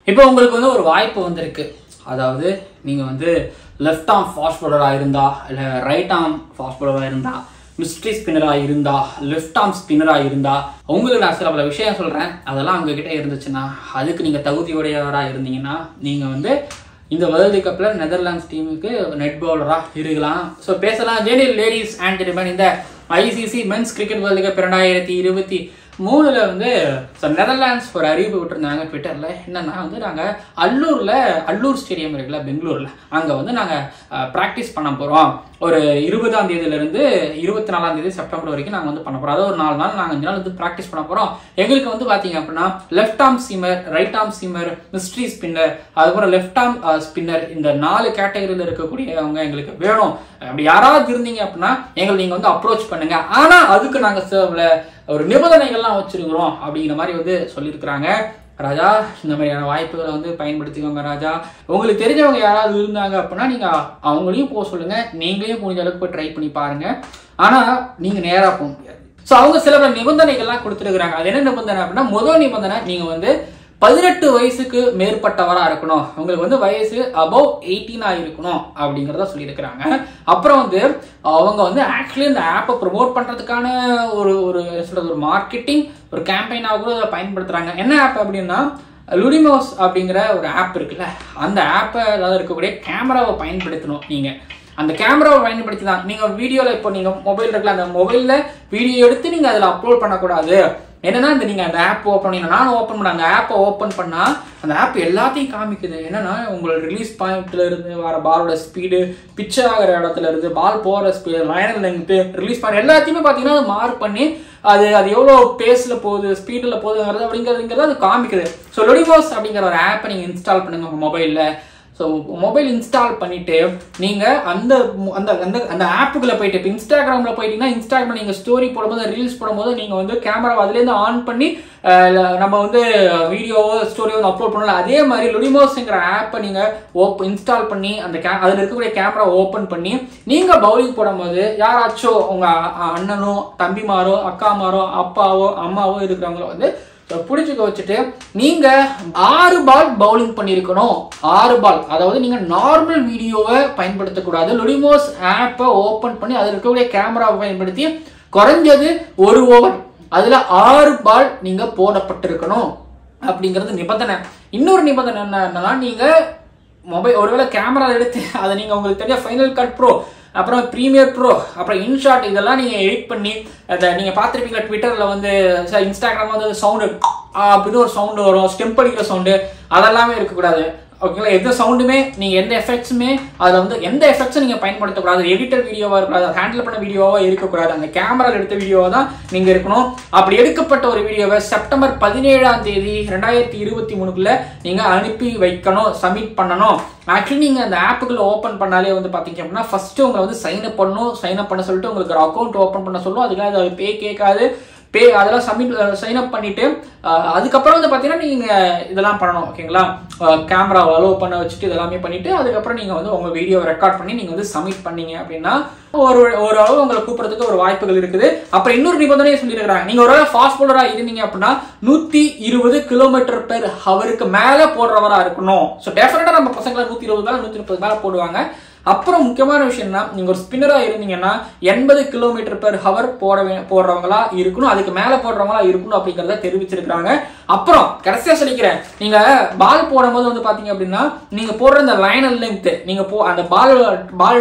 இப்போ உங்களுக்கு வந்து ஒரு வாய்ப்பு வந்திருக்கு அதாவது நீங்கள் வந்து லெஃப்ட் ஆர்ம் ஃபாஸ்ட் பவுலராக இருந்தா இல்லை ரைட் ஆர்ம் ஃபாஸ்ட் பவுலராக இருந்தா மிஸ்ட்ரி ஸ்பின்னராக இருந்தா லெஃப்ட் ஆர்ம் ஸ்பின்னராக இருந்தா உங்களுக்கு நான் சில பல விஷயம் சொல்கிறேன் அதெல்லாம் உங்ககிட்ட இருந்துச்சுன்னா அதுக்கு நீங்கள் தகுதியுடையவராக இருந்தீங்கன்னா நீங்கள் வந்து இந்த வேர்ல்டு கப்பில் நெதர்லாண்ட்ஸ் டீமுக்கு நெட் பவுலராக இருக்கலாம் ஸோ பேசலாம் ஜேனியல் லேடிஸ் அண்ட் ஜென்டில்மேன் இந்த ICC men's cricket world cup இரண்டாயிரத்தி இருபத்தி மூணுல வந்து so நெதர்லாண்ட்ஸ் ஒரு அறிவிப்பு விட்டுருந்தாங்க ட்விட்டர்ல என்னன்னா வந்து நாங்க அல்லூர்ல அல்லூர் ஸ்டேடியம் இருக்குல்ல பெங்களூர்ல அங்க வந்து நாங்க ப்ராக்டிஸ் பண்ண போறோம் ஒரு இருபதாம் தேதியில இருந்து இருபத்தி நாலாம் தேதி செப்டம்பர் வரைக்கும் நாங்க வந்து பண்ண போறோம் அதாவது ஒரு நாலு நாள் நாங்க அஞ்சு நாள் வந்து ப்ராக்டிஸ் பண்ண போறோம் எங்களுக்கு வந்து பாத்தீங்க அப்படின்னா left arm seamer right arm seamer mystery spinner அதுக்கப்புறம் லெஃப்ட் ஆர்ம் ஸ்பின்னர் இந்த நாலு கேட்டகரியில் இருக்கக்கூடியவங்க எங்களுக்கு வேணும் அப்படி யாராவது இருந்தீங்க அப்படின்னா எங்களை நீங்க வந்து அப்ரோச் பண்ணுங்க ஆனா அதுக்கு நாங்க சில ஒரு நிபந்தனைகள்லாம் வச்சிருக்கிறோம் அப்படிங்கிற மாதிரி வந்து சொல்லியிருக்கிறாங்க ராஜா இந்த மாதிரியான வாய்ப்புகளை வந்து பயன்படுத்திக்கோங்க ராஜா உங்களுக்கு தெரிஞ்சவங்க யாராவது இருந்தாங்க அப்படின்னா நீங்க அவங்களையும் போக சொல்லுங்க நீங்களையும் முடிஞ்ச அளவுக்கு போய் ட்ரை பண்ணி பாருங்க ஆனா நீங்க நேரா போக முடியாது ஸோ அவங்க சில பல நிபந்தனைகள்லாம் கொடுத்துருக்குறாங்க அது என்ன நிபந்தனை அப்படின்னா முதல் நிபந்தனை நீங்க வந்து பதினெட்டு வயசுக்கு மேற்பட்டவரா இருக்கணும் உங்களுக்கு வந்து வயசு அபவ் எயிட்டீனா இருக்கணும் அப்படிங்கிறத சொல்லியிருக்கிறாங்க அப்புறம் வந்து அவங்க வந்து ஆக்சுவலி இந்த ஆப்பை ப்ரொமோட் பண்றதுக்கான ஒரு ஒரு என்ன சொல்றது ஒரு மார்க்கெட்டிங் ஒரு கேம்பெயினாக கூட அதை பயன்படுத்துறாங்க என்ன ஆப் அப்படின்னா லுடிமோஸ் அப்படிங்கிற ஒரு ஆப் இருக்குல்ல அந்த ஆப்பை அதாவது இருக்கக்கூடிய கேமராவை பயன்படுத்தணும் நீங்க அந்த கேமராவை பயன்படுத்தி தான் நீங்க வீடியோல இப்போ நீங்க மொபைல் இருக்குல்ல அந்த மொபைல்ல வீடியோ எடுத்து நீங்க அதில் அப்லோட் பண்ணக்கூடாது என்னன்னா இந்த நீங்க அந்த ஆப் ஓப்பன் பண்ணீங்க நானும் ஓப்பன் பண்ண அந்த ஆப்பை ஓப்பன் பண்ணா அந்த ஆப் எல்லாத்தையும் காமிக்குது என்னன்னா உங்களோட ரிலீஸ் பாயிண்ட்ல இருந்து வர பாலோட ஸ்பீடு பிச் ஆகிற இடத்துல இருந்து பால் போற ஸ்பீடு லைனல் லெங்க் ரிலீஸ் பாயிண்ட் எல்லாத்தையுமே பார்த்தீங்கன்னா அது மார்க் பண்ணி அது அது எவ்வளோ பேஸில் போகுது ஸ்பீடில் போகுதுங்கிறது அப்படிங்கிறதுங்கிறது அது காமிக்குது ஸோ லொடிவோஸ் அப்படிங்கிற ஒரு ஆப்பை நீங்கள் இன்ஸ்டால் பண்ணுங்க உங்கள் மொபைலில் ஸோ மொபைல் இன்ஸ்டால் பண்ணிட்டு நீங்க அந்த அந்த அந்த அந்த ஆப்புக்குள்ள போயிட்டு இப்போ இன்ஸ்டாகிராம்ல போயிட்டீங்கன்னா இன்ஸ்டாகிராம் நீங்க ஸ்டோரி போடும்போது ரீல்ஸ் போடும்போது நீங்க வந்து கேமரா அதுலேருந்து ஆன் பண்ணி அஹ், நம்ம வந்து வீடியோவோ ஸ்டோரியோ வந்து அப்லோட் பண்ணல அதே மாதிரி லுடிமோஸ்ங்கிற ஆப்பை நீங்க ஓப் இன்ஸ்டால் பண்ணி அந்த கே அதில் இருக்கக்கூடிய கேமரா ஓப்பன் பண்ணி நீங்க பவுலிங் போடும்போது யாராச்சும் உங்க அ- அண்ணனோ தம்பிமாரோ அக்காமாரோ அப்பாவோ அம்மாவோ இருக்கிறவங்கள வந்து ஸோ பிடிச்சிக்க வச்சுட்டு நீங்க ஆறு பால் பவுலிங் பண்ணியிருக்கணும் ஆறு பால் அதாவது நீங்க நார்மல் வீடியோவை பயன்படுத்தக்கூடாது லொடிமோஸ் ஆப்பை ஓப்பன் பண்ணி அதில் இருக்கக்கூடிய கேமராவை பயன்படுத்தி குறைஞ்சது ஒரு ஓவர் அதுல ஆறு பால் நீங்க போடப்பட்டிருக்கணும் அப்படிங்கிறது நிபந்தனை இன்னொரு நிபந்தனை என்னன்னா நீங்க மொபைல் ஒருவேளை கேமரா எடுத்து அதை நீங்க உங்களுக்கு தெரிஞ்ச ஃபைனல் கட் ப்ரோ அப்புறம் ப்ரீமியர் ப்ரோ அப்புறம் இன்ஷாட் இதெல்லாம் நீங்க எடிட் பண்ணி அதை நீங்க பார்த்துருப்பீங்களா ட்விட்டர்ல வந்து இன்ஸ்டாகிராம் வந்து சவுண்டு அப்படின்னு ஒரு சவுண்டு வரும் ஸ்டெம்ப் அடிக்கிற சவுண்டு அதெல்லாமே இருக்கக்கூடாது ஓகேங்களா எந்த சவுண்டுமே நீங்க எந்த எஃபெக்ட்ஸுமே அதுல வந்து எந்த எஃபெக்ட்ஸும் நீங்க பயன்படுத்தக்கூடாது எடிட்டர் வீடியோவா இருக்கக்கூடாது ஹேண்டில் பண்ண வீடியோவா இருக்கக்கூடாது அந்த கேமரால எடுத்த வீடியோவா தான் நீங்க இருக்கணும் அப்படி எடுக்கப்பட்ட ஒரு வீடியோவை செப்டம்பர் பதினேழாம் தேதி ரெண்டாயிரத்தி இருபத்தி மூணுக்குள்ள நீங்க அனுப்பி வைக்கணும் சப்மிட் பண்ணணும் ஆக்சுவலி நீங்க அந்த ஆப்புக்குள்ள ஓப்பன் பண்ணாலே வந்து பாத்தீங்க அப்படின்னா ஃபர்ஸ்ட் உங்களை வந்து சைன் அப் பண்ணணும் சைன் அப் பண்ண சொல்லிட்டு உங்களுக்கு ஒரு அக்கௌண்ட் ஓப்பன் பண்ண சொல்லும் அதுக்காக அது பே கேட்காது பே அதெல்லாம் சப்மிட் சைன் அப் பண்ணிட்டு அஹ், அதுக்கப்புறம் வந்து பார்த்தீங்கன்னா நீங்க இதெல்லாம் பண்ணணும் ஓகேங்களா கேமரா அலோவ் பண்ண வச்சுட்டு இதெல்லாமே பண்ணிட்டு அதுக்கப்புறம் நீங்க வந்து உங்க வீடியோவை ரெக்கார்ட் பண்ணி நீங்க வந்து சப்மிட் பண்ணீங்க அப்படின்னா ஒரு ஒரு அளவு உங்களை கூப்பிடுறதுக்கு ஒரு வாய்ப்புகள் இருக்குது அப்புறம் இன்னொரு நிபந்தனையை சொல்லியிருக்கிறாங்க நீங்க ஒரு ஃபாஸ்ட் போலரா இருந்தீங்க அப்படின்னா நூத்தி இருபது கிலோமீட்டர் பெர் ஹவருக்கு மேல போடுறவரா இருக்கணும் ஸோ டெஃபினட்டா நம்ம பசங்களை நூத்தி இருபது மேல நூத்தி முப்பது மேல போடுவாங்க அப்புறம் முக்கியமான விஷயம் என்ன நீங்க ஒரு ஸ்பின்னரா இருந்தீங்கன்னா எண்பது கிலோமீட்டர் பெர் ஹவர் போட வே- போடுறவங்களா இருக்கணும் அதுக்கு மேல போடுறவங்களா இருக்கணும் அப்படிங்கறத தெரிவிச்சிருக்காங்க அப்புறம் கடைசியா சொல்லிக்கிறேன் நீங்க பால் போடும்போது வந்து பாத்தீங்க அப்படின்னா நீங்க போடுற இந்த லைனல் லென்த் நீங்க போ அந்த பால் பால்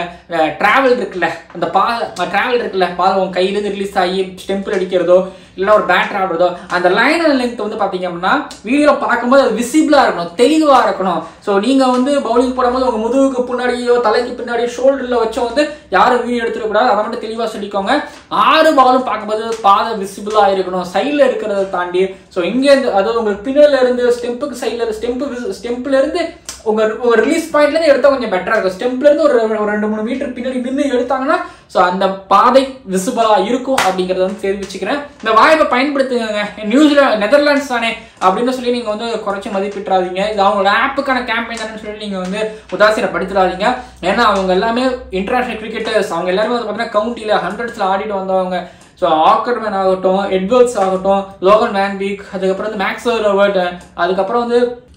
டிராவல் இருக்குல்ல அந்த பால் டிராவல் இருக்குல்ல பால் உங்க கையில இருந்து ரிலீஸ் ஆகி ஸ்டெம்பிள் அடிக்கிறதோ இல்ல ஒரு பேட் ஆடுறதோ அந்த லைனல் லென்த் வந்து பாத்தீங்க அப்படின்னா வீடியோ பார்க்கும்போது அது விசிபிளா இருக்கணும் தெளிவா இருக்கணும் ஸோ நீங்க வந்து பவுலிங் போடும்போது உங்க முதுகுக்கு பின்னாடியோ தலைக்கு பின்னாடி ஷோல்டர்ல வச்சோ வந்து யாரும் வீடியோ எடுத்துடக்கூடாது அதை மட்டும் தெளிவா சொல்லிக்கோங்க ஆறு பாலும் பார்க்கும்போது பாதை விசிபிளா இருக்கணும் சைட்ல இருக்கிறத தாண்டி ஸோ இங்க இருந்து அதாவது உங்களுக்கு பின்னால இருந்து ஸ்டெம்புக்கு சைட்ல ஸ்டெம்பு ஸ்டெம்ப்ல இருந்து உங்க உங்க ரிலீஸ் பாயிண்ட்ல இருந்து எடுத்தா கொஞ்சம் பெட்டரா இருக்கும் ஸ்டெம்ப்ல இருந்து ஒரு ஒரு ரெண்டு மூணு மீட்டர் பின்னாடி நின்று எடுத்தாங்கன்னா ஸோ அந்த பாதை விசிபிளா இருக்கும் அப்படிங்கறத வந்து தெரிவிச்சுக்கிறேன் இந்த வாய்ப்பை பயன்படுத்துங்க நியூசிலாந்து நெதர்லாண்ட்ஸ் தானே அப்படின்னு சொல்லி நீங்க வந்து குறைச்சி மதிப்பிட்டுறாதீங்க இது அவங்களோட ஆப்புக்கான கேம்பெயின் தானே சொல்லி நீங்க வந்து உதாசீனப்படுத்திடாதீங்க ஏன்னா அவங்க எல்லாமே இன்டர்நேஷனல் கிரிக்கெட்டர்ஸ் அவங்க எல்லாருமே வந்து பார்த்தீங்கன்னா கவுண்டியில ஹண்ட்ரட்ஸ்ல ஆடிட்டு வந்தவங்க ஸோ ஆக்கர்மேன் ஆகட்டும் எட்வர்ட்ஸ் ஆகட்டும் லோகன் வேன் வீக் அதுக்கப்புறம் வந்து மேக்ஸ் ரோவர்ட் அதுக்கப்புறம் வந்து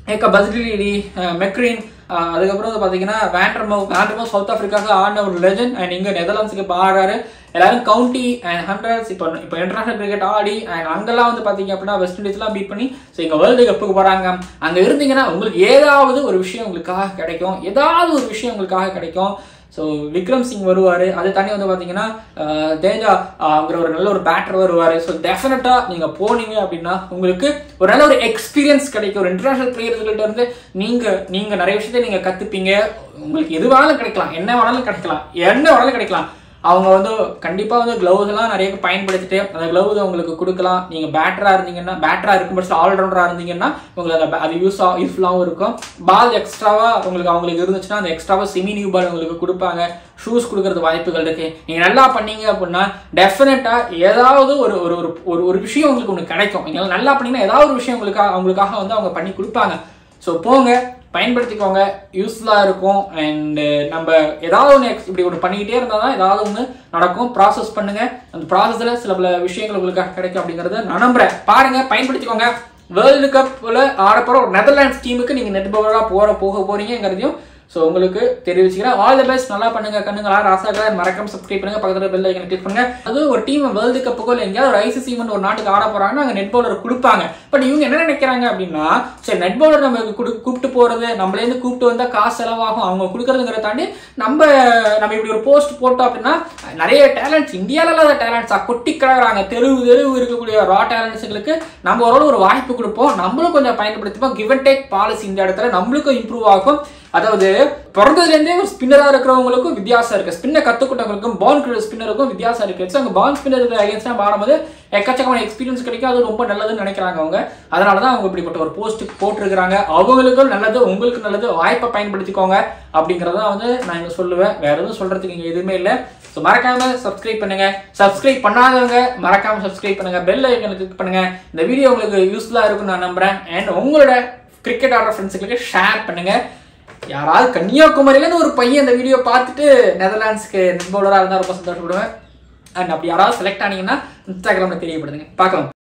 ஏக்கா பஸ்டிலி மெக்ரீன் அஹ் அதுக்கப்புறம் வந்து பார்த்தீங்கன்னா வேண்டர்மோ வேண்டர்மோ சவுத் ஆஃப்ரிக்காவுக்கு ஆடின ஒரு லெஜண்ட் அண்ட் இங்கே நெதர்லாண்ட்ஸுக்கு இப்போ ஆடுறாரு எல்லாரும் கவுண்டி அண்ட் ஹண்ட்ரட்ஸ் இப்போ இப்போ இன்டர்நேஷனல் கிரிக்கெட் ஆடி அண்ட் அங்கெல்லாம் வந்து பார்த்தீங்க அப்படின்னா வெஸ்ட் இண்டீஸ்லாம் பீட் பண்ணி ஸோ இங்கே வேர்ல்டு கப்புக்கு போகிறாங்க அங்கே இருந்தீங்கன்னா உங்களுக்கு ஏதாவது ஒரு விஷயம் உங்களுக்காக கிடைக்கும் ஏதாவது ஒரு விஷயம் உங்களுக்காக கிடைக்கும் ஸோ விக்ரம் சிங் வருவார் அதை தாண்டி வந்து பார்த்தீங்கன்னா அஹ், தேஜா அஹ்ங்கிற ஒரு நல்ல ஒரு பேட்டர் வருவார் ஸோ டெஃபினட்டாக நீங்கள் போனீங்க அப்படின்னா உங்களுக்கு ஒரு நல்ல ஒரு எக்ஸ்பீரியன்ஸ் கிடைக்கும் ஒரு இன்டர்நேஷனல் பிளேயர்கள்ட்ட இருந்து நீங்கள் நீங்கள் நிறைய விஷயத்தை நீங்கள் கற்றுப்பீங்க உங்களுக்கு எது வேணாலும் கிடைக்கலாம் என்ன வேணாலும் கிடைக்கலாம் என்ன வேணாலும் கிடைக்கலாம் அவங்க வந்து கண்டிப்பாக வந்து க்ளவுஸ் எல்லாம் நிறைய பயன்படுத்திட்டு அந்த க்ளவுஸ் உங்களுக்கு கொடுக்கலாம் நீங்கள் பேட்டராக இருந்தீங்கன்னா பேட்டராக இருக்கும் பட்சத்தில் ஆல்ரவுண்டராக இருந்தீங்கன்னா உங்களுக்கு அது அது யூஸ் யூஸ்ஃபுல்லாகவும் இருக்கும் பால் எக்ஸ்ட்ராவாக உங்களுக்கு அவங்களுக்கு இருந்துச்சுன்னா அந்த எக்ஸ்ட்ராவாக செமி நியூ பால் உங்களுக்கு கொடுப்பாங்க ஷூஸ் கொடுக்கறது வாய்ப்புகள் இருக்கு நீங்கள் நல்லா பண்ணீங்க அப்படின்னா டெஃபினட்டாக ஏதாவது ஒரு ஒரு ஒரு ஒரு ஒரு விஷயம் உங்களுக்கு ஒன்று கிடைக்கும் நீங்கள் நல்லா பண்ணீங்கன்னா ஏதாவது ஒரு விஷயம் உங்களுக்காக அவங்களுக்காக வந்து அவங்க பண்ணி கொடுப்பாங்க ஸோ போங்க பயன்படுத்திக்கோங்க யூஸ்ஃபுல்லாக இருக்கும் அண்ட் நம்ம ஏதாவது ஒன்று இப்படி ஒன்று பண்ணிக்கிட்டே இருந்தால் தான் ஏதாவது ஒன்று நடக்கும் ப்ராசஸ் பண்ணுங்க அந்த ப்ராசஸில் சில பல விஷயங்கள் உங்களுக்காக கிடைக்கும் அப்படிங்கிறத நான் நம்புறேன் பாருங்க பயன்படுத்திக்கோங்க வேர்ல்டு கப்பில் ஆடப்போகிற ஒரு நெதர்லாண்ட்ஸ் டீமுக்கு நீங்கள் நெட் பவராக போகிற போக போறீங்கிறதையும் ஸோ உங்களுக்கு தெரிவிச்சுக்கிறேன் ஆல் தி பெஸ்ட் நல்லா பண்ணுங்க கண்ணுங்களா ராசாக்களா மறக்காம சப்ஸ்கிரைப் பண்ணுங்க பக்கத்துல பெல் ஐக்கனை கிளிக் பண்ணுங்க அது ஒரு டீம் வேர்ல்டு கப்புக்கோ இல்லை எங்கேயாவது ஒரு ஐசிசி ஒரு நாட்டுக்கு ஆட போறாங்கன்னா அங்கே நெட் பவுலர் கொடுப்பாங்க பட் இவங்க என்ன நினைக்கிறாங்க அப்படின்னா சரி நெட் பவுலர் நம்ம குடு- கூப்பிட்டு போறது நம்மளேருந்து கூப்பிட்டு வந்தா காசு செலவாகும் அவங்க கொடுக்கறதுங்கிறத தாண்டி நம்ம நம்ம இப்படி ஒரு போஸ்ட் போட்டோம் அப்படின்னா நிறைய டேலண்ட்ஸ் இந்தியாவில் இல்லாத டேலண்ட்ஸா கொட்டி கிடக்குறாங்க தெருவு தெருவு இருக்கக்கூடிய ரா டேலண்ட்ஸுங்களுக்கு நம்ம ஓரளவு ஒரு வாய்ப்பு கொடுப்போம் நம்மளும் கொஞ்சம் பயன்படுத்திப்போம் கிவ் அண்ட் டேக் பாலிசி இந்த இடத்துல நம்மளுக்கும் இம்ப்ரூவ் ஆகும் அதாவது பிறந்ததுலேருந்தே ஒரு ஸ்பின்னராக இருக்கிறவங்களுக்கும் வித்தியாசம் இருக்கு ஸ்பின்னை கற்றுக்கிட்டவங்களுக்கும் பால் ஸ்பின்னருக்கும் வித்தியாசம் இருக்கு ஸோ அங்கே பால் ஸ்பின்னர் அகேன்ஸ்டாக ஆடும்போது எக்கச்சக்கமான எக்ஸ்பீரியன்ஸ் கிடைக்கும் அது ரொம்ப நல்லதுன்னு நினைக்கிறாங்க அவங்க அதனால தான் அவங்க இப்படிப்பட்ட ஒரு போஸ்ட் போட்டிருக்கிறாங்க அவங்களுக்கும் நல்லது உங்களுக்கு நல்லது வாய்ப்பை பயன்படுத்திக்கோங்க அப்படிங்கிறத வந்து நான் இங்கே சொல்லுவேன் வேற எதுவும் சொல்றதுக்கு இங்கே எதுவுமே இல்லை ஸோ மறக்காம சப்ஸ்கிரைப் பண்ணுங்க சப்ஸ்கிரைப் பண்ணாதவங்க மறக்காம சப்ஸ்கிரைப் பண்ணுங்க பெல் ஐக்கனை கிளிக் பண்ணுங்க இந்த வீடியோ உங்களுக்கு யூஸ்ஃபுல்லாக இருக்கும்னு நான் நம்புறேன் அண்ட் உங்களோட கிரிக்கெட் ஆடுற ஃப்ரெண்ட்ஸுங்களுக்கு ஷேர் பண்ணுங்க யாராவது கன்னியாகுமரியிலேருந்து ஒரு பையன் இந்த வீடியோ பார்த்துட்டு நெதர்லாண்ட்ஸ்க்கு நெட் பவுலராக இருந்தால் ரொம்ப சந்தோஷப்படுவேன் அண்ட் அப்படி யாராவது செலக்ட் ஆனீங்கன்னா இன்ஸ்டாகிராமில் தெரியப்படுதுங்க பார்க்கலாம்